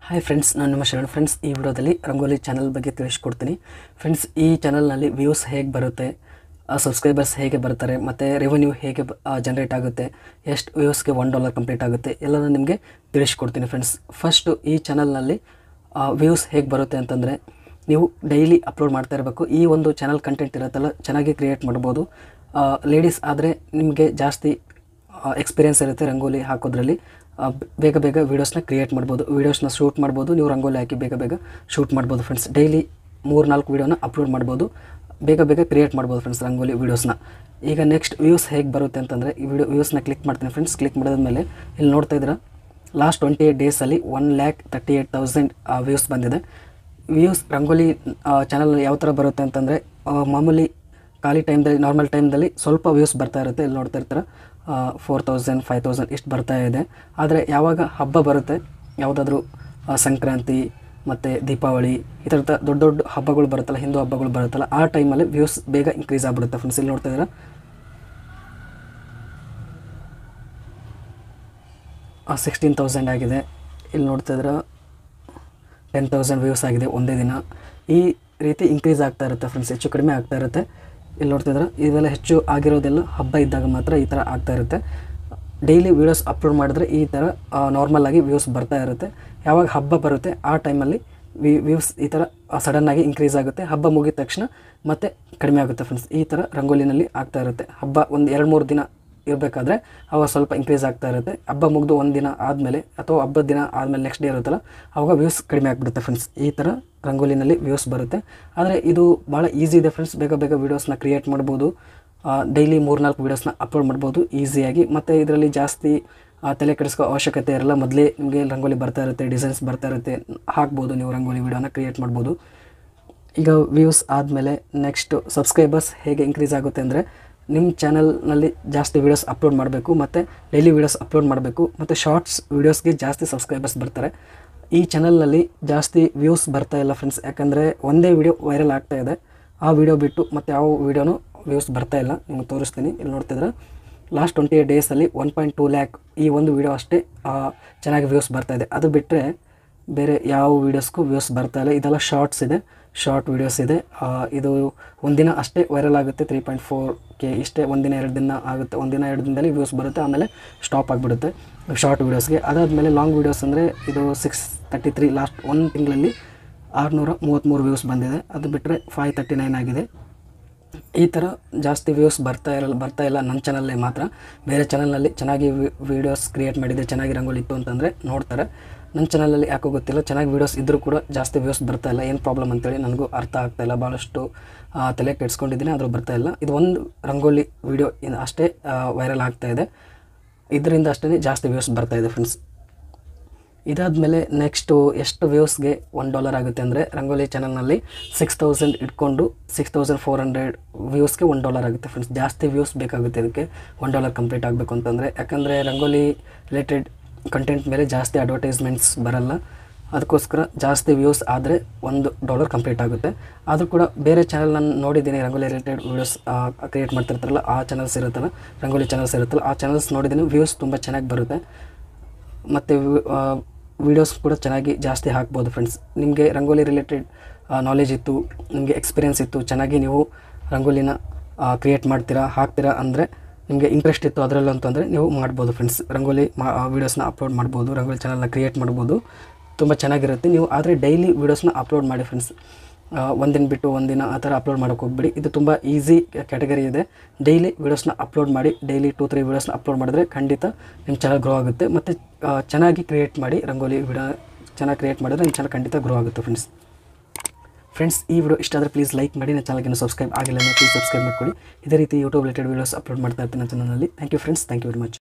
hi friends ನಾನು ನಿಮ್ಮ Sharan friends ಈ ವಿಡಿಯೋದಲ್ಲಿ ರಂಗೋಲಿ ಚಾನಲ್ ಬಗ್ಗೆ ತಿಳಿಸ್ಕೊಡ್ತೀನಿ ಫ್ರೆಂಡ್ಸ್ ಈ ಚಾನಲ್ನಲ್ಲಿ ವ್ಯೂಸ್ ಹೇಗೆ ಬರುತ್ತೆ ಸಬ್ಸ್ಕ್ರೈಬರ್ಸ್ ಹೇಗೆ ಬರ್ತಾರೆ ಮತ್ತು ರೆವೆನ್ಯೂ ಹೇಗೆ ಜನ್ರೇಟ್ ಆಗುತ್ತೆ ಎಷ್ಟು ವ್ಯೂಸ್ಗೆ ಒನ್ ಡಾಲರ್ ಕಂಪ್ಲೀಟ್ ಆಗುತ್ತೆ ಎಲ್ಲನೂ ನಿಮಗೆ ತಿಳಿಸ್ಕೊಡ್ತೀನಿ ಫ್ರೆಂಡ್ಸ್ ಫಸ್ಟು ಈ ಚಾನಲ್ನಲ್ಲಿ ವ್ಯೂಸ್ ಹೇಗೆ ಬರುತ್ತೆ ಅಂತಂದರೆ ನೀವು ಡೈಲಿ ಅಪ್ಲೋಡ್ ಮಾಡ್ತಾ ಇರಬೇಕು ಈ ಒಂದು ಚಾನಲ್ ಕಂಟೆಂಟ್ ಇರುತ್ತಲ್ಲ ಚೆನ್ನಾಗಿ ಕ್ರಿಯೇಟ್ ಮಾಡ್ಬೋದು ಲೇಡೀಸ್ ಆದರೆ ನಿಮಗೆ ಜಾಸ್ತಿ ಎಕ್ಸ್ಪೀರಿಯನ್ಸ್ ಇರುತ್ತೆ ರಂಗೋಲಿ ಹಾಕೋದ್ರಲ್ಲಿ ಆ, ಬ- ಬೇಗ ಬೇಗ ವೀಡಿಯೋಸ್ನ ಕ್ರಿಯೇಟ್ ಮಾಡ್ಬೋದು ವೀಡಿಯೋಸ್ನ ಶೂಟ್ ಮಾಡ್ಬೋದು ನೀವು ರಂಗೋಲಿ ಹಾಕಿ ಬೇಗ ಬೇಗ ಶೂಟ್ ಮಾಡ್ಬೋದು ಫ್ರೆಂಡ್ಸ್ ಡೈಲಿ ಮೂರು ನಾಲ್ಕು ವೀಡಿಯೋನ ಅಪ್ಲೋಡ್ ಮಾಡ್ಬೋದು ಬೇಗ ಬೇಗ ಕ್ರಿಯೇಟ್ ಮಾಡ್ಬೋದು ಫ್ರೆಂಡ್ಸ್ ರಂಗೋಲಿ ವೀಡಿಯೋಸ್ನ ಈಗ ನೆಕ್ಸ್ಟ್ ವ್ಯೂಸ್ ಹೇಗೆ ಬರುತ್ತೆ ಅಂತಂದರೆ ಈ ವಿಡಿಯೋ ವ್ಯೂಸ್ನ ಕ್ಲಿಕ್ ಮಾಡ್ತೀನಿ ಫ್ರೆಂಡ್ಸ್ ಕ್ಲಿಕ್ ಮಾಡಿದ್ಮೇಲೆ ಇಲ್ಲಿ ನೋಡ್ತಾ ಇದ್ದೀರಾ ಲಾಸ್ಟ್ ಟ್ವೆಂಟಿ ಏಯ್ಟ್ ಡೇಸಲ್ಲಿ one lakh thirty eight thousand views ಬಂದಿದೆ ವ್ಯೂಸ್ ರಂಗೋಲಿ ಚಾನಲ್ ಯಾವ ಥರ ಬರುತ್ತೆ ಅಂತಂದರೆ ಮಾಮೂಲಿ ಖಾಲಿ ಟೈಮ್ದಲ್ಲಿ ನಾರ್ಮಲ್ ಟೈಮ್ದಲ್ಲಿ ಸ್ವಲ್ಪ ವ್ಯೂಸ್ ಬರ್ತಾ ಇರುತ್ತೆ ಇಲ್ಲಿ ನೋಡ್ತಾ ಇರ್ತಾರೆ ಫೋರ್ ತೌಸಂಡ್ ಫೈವ್ ತೌಸಂಡ್ ಇಷ್ಟು ಬರ್ತಾ ಇದೆ ಆದರೆ ಯಾವಾಗ ಹಬ್ಬ ಬರುತ್ತೆ ಯಾವುದಾದ್ರೂ ಸಂಕ್ರಾಂತಿ ಮತ್ತು ದೀಪಾವಳಿ ಈ ಥರದ ದೊಡ್ಡ ದೊಡ್ಡ ಹಬ್ಬಗಳು ಬರುತ್ತಲ್ಲ ಹಿಂದೂ ಹಬ್ಬಗಳು ಬರುತ್ತಲ್ಲ ಆ ಟೈಮಲ್ಲಿ ವ್ಯೂಸ್ ಬೇಗ ಇನ್ಕ್ರೀಸ್ ಆಗಿಬಿಡುತ್ತೆ ಫ್ರೆಂಡ್ಸ್ ಇಲ್ಲಿ ನೋಡ್ತಾ ಇದ್ದೀರಾ ಸಿಕ್ಸ್ಟೀನ್ ತೌಸಂಡ್ ಆಗಿದೆ ಇಲ್ಲಿ ನೋಡ್ತಾ ಇದ್ರೆ ಟೆನ್ ತೌಸಂಡ್ ವ್ಯೂಸ್ ಆಗಿದೆ ಒಂದೇ ದಿನ ಈ ರೀತಿ ಇನ್ಕ್ರೀಸ್ ಆಗ್ತಾ ಇರುತ್ತೆ ಫ್ರೆಂಡ್ಸ್ ಹೆಚ್ಚು ಕಡಿಮೆ ಆಗ್ತಾ ಇರುತ್ತೆ ಇಲ್ಲಿ ನೋಡ್ತಿದ್ರೆ ಇವೆಲ್ಲ ಹೆಚ್ಚು ಆಗಿರೋದೆಲ್ಲ ಹಬ್ಬ ಇದ್ದಾಗ ಮಾತ್ರ ಈ ಥರ ಆಗ್ತಾ ಇರುತ್ತೆ ಡೈಲಿ ವೀಡಿಯೋಸ್ ಅಪ್ಲೋಡ್ ಮಾಡಿದ್ರೆ ಈ ಥರ ನಾರ್ಮಲ್ ಆಗಿ ವ್ಯೂಸ್ ಬರ್ತಾ ಇರುತ್ತೆ ಯಾವಾಗ ಹಬ್ಬ ಬರುತ್ತೆ ಆ ಟೈಮಲ್ಲಿ ವಿ ವ್ಯೂಸ್ ಈ ಥರ ಸಡನ್ನಾಗಿ ಇನ್ಕ್ರೀಸ್ ಆಗುತ್ತೆ ಹಬ್ಬ ಮುಗಿದ ತಕ್ಷಣ ಮತ್ತೆ ಕಡಿಮೆ ಆಗುತ್ತೆ ಫ್ರೆಂಡ್ಸ್ ಈ ಥರ ರಂಗೋಲಿನಲ್ಲಿ ಆಗ್ತಾ ಇರುತ್ತೆ ಹಬ್ಬ ಒಂದು ಎರಡು ಮೂರು ದಿನ ಇರಬೇಕಾದ್ರೆ ಅವಾಗ ಸ್ವಲ್ಪ ಇನ್ಕ್ರೀಸ್ ಆಗ್ತಾ ಇರುತ್ತೆ ಹಬ್ಬ ಮುಗಿದು ಒಂದು ದಿನ ಆದಮೇಲೆ ಅಥವಾ ಹಬ್ಬದ ದಿನ ಆದಮೇಲೆ ನೆಕ್ಸ್ಟ್ ಡೇ ಇರುತ್ತಲ್ಲ ಅವಾಗ ವ್ಯೂಸ್ ಕಡಿಮೆ ಆಗಿಬಿಡುತ್ತೆ ಫ್ರೆಂಡ್ಸ್ ಈ ಥರ ರಂಗೋಲಿನಲ್ಲಿ ವ್ಯೂಸ್ ಬರುತ್ತೆ ಆದರೆ ಇದು ಭಾಳ ಈಸಿ ಇದೆ ಫ್ರೆಂಡ್ಸ್ ಬೇಗ ಬೇಗ ವೀಡಿಯೋಸ್ನ ಕ್ರಿಯೇಟ್ ಮಾಡ್ಬೋದು ಡೈಲಿ ಮೂರ್ನಾಲ್ಕು ವೀಡಿಯೋಸ್ನ ಅಪ್ಲೋಡ್ ಮಾಡ್ಬೋದು ಈಸಿಯಾಗಿ ಮತ್ತು ಇದರಲ್ಲಿ ಜಾಸ್ತಿ ಆ, ತಲೆ ಕೆಡಿಸ್ಕೋ ಅವಶ್ಯಕತೆ ಇರಲ್ಲ ಮೊದಲೇ ನಿಮಗೆ ರಂಗೋಲಿ ಬರ್ತಾ ಇರುತ್ತೆ ಡಿಸೈನ್ಸ್ ಬರ್ತಾ ಇರುತ್ತೆ ಹಾಕ್ಬೋದು ನೀವು ರಂಗೋಲಿ ವೀಡಿಯೋನ ಕ್ರಿಯೇಟ್ ಮಾಡ್ಬೋದು ಈಗ ವ್ಯೂಸ್ ಆದಮೇಲೆ ನೆಕ್ಸ್ಟ್ ಸಬ್ಸ್ಕ್ರೈಬರ್ಸ್ ಹೇಗೆ ಇನ್ಕ್ರೀಸ್ ಆಗುತ್ತೆ ಅಂದರೆ ನಿಮ್ಮ ಚಾನಲ್ನಲ್ಲಿ ಜಾಸ್ತಿ ವೀಡಿಯೋಸ್ ಅಪ್ಲೋಡ್ ಮಾಡಬೇಕು ಮತ್ತು ಡೈಲಿ ವೀಡಿಯೋಸ್ ಅಪ್ಲೋಡ್ ಮಾಡಬೇಕು ಮತ್ತು ಶಾರ್ಟ್ಸ್ ವೀಡಿಯೋಸ್ಗೆ ಜಾಸ್ತಿ ಸಬ್ಸ್ಕ್ರೈಬರ್ಸ್ ಬರ್ತಾರೆ ಈ ಚಾನಲ್ನಲ್ಲಿ ಜಾಸ್ತಿ ವ್ಯೂಸ್ ಬರ್ತಾ ಇಲ್ಲ ಫ್ರೆಂಡ್ಸ್ ಯಾಕಂದರೆ ಒಂದೇ ವಿಡಿಯೋ ವೈರಲ್ ಆಗ್ತಾ ಇದೆ ಆ ವಿಡಿಯೋ ಬಿಟ್ಟು ಮತ್ತು ಯಾವ ವಿಡಿಯೋನೂ ವ್ಯೂಸ್ ಬರ್ತಾ ಇಲ್ಲ ನಿಮ್ಗೆ ತೋರಿಸ್ತೀನಿ ಇಲ್ಲಿ ನೋಡ್ತಿದ್ರೆ ಲಾಸ್ಟ್ ಟ್ವೆಂಟಿ ಏಟ್ ಡೇಸಲ್ಲಿ ಒನ್ ಪಾಯಿಂಟ್ ಟೂ ಲ್ಯಾಕ್ ಈ ಒಂದು ವಿಡಿಯೋ ಅಷ್ಟೇ ಆ, ಚೆನ್ನಾಗಿ ವ್ಯೂಸ್ ಬರ್ತಾ ಇದೆ ಅದು ಬಿಟ್ಟರೆ ಬೇರೆ ಯಾವ ವೀಡಿಯೋಸ್ಗೂ ವ್ಯೂಸ್ ಬರ್ತಾ ಇಲ್ಲ ಇದೆಲ್ಲ ಶಾರ್ಟ್ಸ್ ಇದೆ ಶಾರ್ಟ್ ವೀಡಿಯೋಸ್ ಇದೆ ಆ, ಇದು ಒಂದಿನ ಅಷ್ಟೇ ವೈರಲ್ ಆಗುತ್ತೆ ತ್ರೀ ಪಾಯಿಂಟ್ ಫೋರ್ ಕೆ ಇಷ್ಟೇ ಒಂದಿನ ಎರಡು ದಿನ ಆಗುತ್ತೆ ಒಂದಿನ ಎರಡು ದಿನದಲ್ಲಿ ವ್ಯೂಸ್ ಬರುತ್ತೆ ಆಮೇಲೆ ಸ್ಟಾಪ್ ಆಗಿಬಿಡುತ್ತೆ ಶಾರ್ಟ್ ವೀಡಿಯೋಸ್ಗೆ ಅದಾದಮೇಲೆ ಲಾಂಗ್ ವೀಡಿಯೋಸ್ ಅಂದರೆ ಇದು ಸಿಕ್ಸ್ ತರ್ಟಿ ತ್ರೀ ಲಾಸ್ಟ್ ಒಂದು ತಿಂಗಳಲ್ಲಿ ಆರುನೂರ ಮೂವತ್ತ್ಮೂರು ವ್ಯೂಸ್ ಬಂದಿದೆ ಅದು ಬಿಟ್ಟರೆ ಫೈವ್ ತರ್ಟಿ ನೈನ್ ಆಗಿದೆ ಈ ಥರ ಜಾಸ್ತಿ ವ್ಯೂಸ್ ಬರ್ತಾ ಇರಲ್ಲ ಬರ್ತಾ ಇಲ್ಲ ನನ್ನ ಚಾನಲ್ಲೇ ಮಾತ್ರ ಬೇರೆ ಚಾನಲ್ನಲ್ಲಿ ಚೆನ್ನಾಗಿ ವೀಡಿಯೋಸ್ ಕ್ರಿಯೇಟ್ ಮಾಡಿದೆ ಚೆನ್ನಾಗಿ ರಂಗೋಲಿ ಇತ್ತು ಅಂತಂದರೆ ನೋಡ್ತಾರೆ ನನ್ನ ಚಾನಲಲ್ಲಿ ಯಾಕೋ ಗೊತ್ತಿಲ್ಲ ಚೆನ್ನಾಗಿ ವೀಡಿಯೋಸ್ ಇದ್ದರೂ ಕೂಡ ಜಾಸ್ತಿ ವ್ಯೂಸ್ ಬರ್ತಾ ಇಲ್ಲ ಏನು ಪ್ರಾಬ್ಲಮ್ ಅಂತೇಳಿ ನನಗೂ ಅರ್ಥ ಆಗ್ತಾ ಇಲ್ಲ ಭಾಳಷ್ಟು ಆ, ತಲೆ ಕೆಡ್ಸ್ಕೊಂಡಿದ್ದೀನಿ ಆದರೂ ಬರ್ತಾ ಇಲ್ಲ ಇದು ಒಂದು ರಂಗೋಲಿ ವೀಡಿಯೋ ಅಷ್ಟೇ ವೈರಲ್ ಆಗ್ತಾ ಇದೆ ಇದರಿಂದ ಅಷ್ಟೇ ಜಾಸ್ತಿ ವ್ಯೂಸ್ ಬರ್ತಾ ಇದೆ ಫ್ರೆಂಡ್ಸ್ ಇದಾದಮೇಲೆ ನೆಕ್ಸ್ಟು ಎಷ್ಟು ವ್ಯೂಸ್ಗೆ ಒನ್ ಡಾಲರ್ ಆಗುತ್ತೆ ಅಂದರೆ ರಂಗೋಲಿ ಚಾನಲ್ನಲ್ಲಿ ಸಿಕ್ಸ್ ತೌಸಂಡ್ ಇಟ್ಕೊಂಡು ಸಿಕ್ಸ್ ತೌಸಂಡ್ ಫೋರ್ ಹಂಡ್ರೆಡ್ ವ್ಯೂಸ್ಗೆ ಒನ್ ಡಾಲರ್ ಆಗುತ್ತೆ ಫ್ರೆಂಡ್ಸ್ ಜಾಸ್ತಿ ವ್ಯೂಸ್ ಬೇಕಾಗುತ್ತೆ ಇದಕ್ಕೆ ಒನ್ ಡಾಲರ್ ಕಂಪ್ಲೀಟ್ ಆಗಬೇಕು ಅಂತಂದರೆ ಯಾಕಂದರೆ ರಂಗೋಲಿ ರಿಲೇಟೆಡ್ ಕಂಟೆಂಟ್ ಮೇಲೆ ಜಾಸ್ತಿ ಅಡ್ವರ್ಟೈಸ್ಮೆಂಟ್ಸ್ ಬರಲ್ಲ ಅದಕ್ಕೋಸ್ಕರ ಜಾಸ್ತಿ ವ್ಯೂಸ್ ಆದರೆ ಒಂದು ಡಾಲರ್ ಕಂಪ್ಲೀಟ್ ಆಗುತ್ತೆ ಆದರೂ ಕೂಡ ಬೇರೆ ಚಾನಲ್ ನಾನು ನೋಡಿದ್ದೀನಿ ರಂಗೋಲಿ ರಿಲೇಟೆಡ್ ವೀಡಿಯೋಸ್ ಕ್ರಿಯೇಟ್ ಮಾಡ್ತಿರ್ತಾರಲ್ಲ ಆ ಚಾನಲ್ಸ್ ಇರುತ್ತಲ್ಲ ರಂಗೋಲಿ ಚಾನಲ್ಸ್ ಇರುತ್ತಲ್ಲ ಆ ಚಾನಲ್ಸ್ ನೋಡಿದ್ದೀನಿ ವ್ಯೂಸ್ ತುಂಬ ಚೆನ್ನಾಗಿ ಬರುತ್ತೆ ಮತ್ತು ವೀಡಿಯೋಸ್ ಕೂಡ ಚೆನ್ನಾಗಿ ಜಾಸ್ತಿ ಹಾಕ್ಬೋದು ಫ್ರೆಂಡ್ಸ್ ನಿಮಗೆ ರಂಗೋಲಿ ರಿಲೇಟೆಡ್ ನಾಲೆಜ್ ಇತ್ತು ನಿಮಗೆ ಎಕ್ಸ್ಪೀರಿಯನ್ಸ್ ಇತ್ತು ಚೆನ್ನಾಗಿ ನೀವು ರಂಗೋಲಿನ ಕ್ರಿಯೇಟ್ ಮಾಡ್ತೀರಾ ಹಾಕ್ತೀರಾ ಅಂದರೆ ನಿಮಗೆ ಇಂಟ್ರೆಸ್ಟ್ ಇತ್ತು ಅದರಲ್ಲೂ ಅಂತಂದರೆ ನೀವು ಮಾಡ್ಬೋದು ಫ್ರೆಂಡ್ಸ್ ರಂಗೋಲಿ ಮಾ ವೀಡಿಯೋಸ್ನ ಅಪ್ಲೋಡ್ ಮಾಡ್ಬೋದು ರಂಗೋಲಿ ಚಾನಲ್ನ ಕ್ರಿಯೇಟ್ ಮಾಡ್ಬೋದು ತುಂಬ ಚೆನ್ನಾಗಿರುತ್ತೆ ನೀವು ಆದರೆ ಡೈಲಿ ವೀಡಿಯೋಸ್ನ ಅಪ್ಲೋಡ್ ಮಾಡಿ ಫ್ರೆಂಡ್ಸ್ ಒಂದಿನ ಬಿಟ್ಟು ಒಂದಿನ ಆ ಥರ ಅಪ್ಲೋಡ್ ಮಾಡೋಕೆ ಹೋಗ್ಬಿಡಿ ಇದು ತುಂಬ ಈಸಿ ಕ್ಯಾಟಗರಿ ಇದೆ ಡೈಲಿ ವೀಡಿಯೋಸ್ನ ಅಪ್ಲೋಡ್ ಮಾಡಿ ಡೈಲಿ ಟೂ ತ್ರೀ ವೀಡಿಯೋಸ್ನ ಅಪ್ಲೋಡ್ ಮಾಡಿದ್ರೆ ಖಂಡಿತ ನಿಮ್ಮ ಚಾನಲ್ ಗ್ರೋ ಆಗುತ್ತೆ ಮತ್ತು ಚೆನ್ನಾಗಿ ಕ್ರಿಯೇಟ್ ಮಾಡಿ ರಂಗೋಲಿ ವಿಡಿಯೋ ಚೆನ್ನಾಗಿ ಕ್ರಿಯೇಟ್ ಮಾಡಿದ್ರೆ ನಿಮ್ಮ ಚಾನಲ್ ಖಂಡಿತ ಗ್ರೋ ಆಗುತ್ತೆ ಫ್ರೆಂಡ್ಸ್ ಫ್ರೆಂಡ್ಸ್ ಈ ವಿಡಿಯೋ ಇಷ್ಟ ಆದರೆ ಪ್ಲೀಸ್ ಲೈಕ್ ಮಾಡಿ ನನ್ನ ಚಾನಲ್ಗೆ ಸಬ್ಸ್ಕ್ರೈಬ್ ಆಗಿಲ್ಲ ಅಂದರೆ ಪ್ಲೀಸ್ ಸಬ್ಸ್ಕ್ರೈಬ್ ಮಾಡ್ಕೊಳ್ಳಿ ಇದೇ ರೀತಿ ಯೂಟ್ಯೂಬ್ ರಿಲೇಟೆಡ್ ವೀಡಿಯೋಸ್ ಅಪ್ಲೋಡ್ ಮಾಡ್ತಾ ಇರ್ತೀನಿ ನನ್ನ ಚಾನಲಲ್ಲಿ thank you friends thank you very much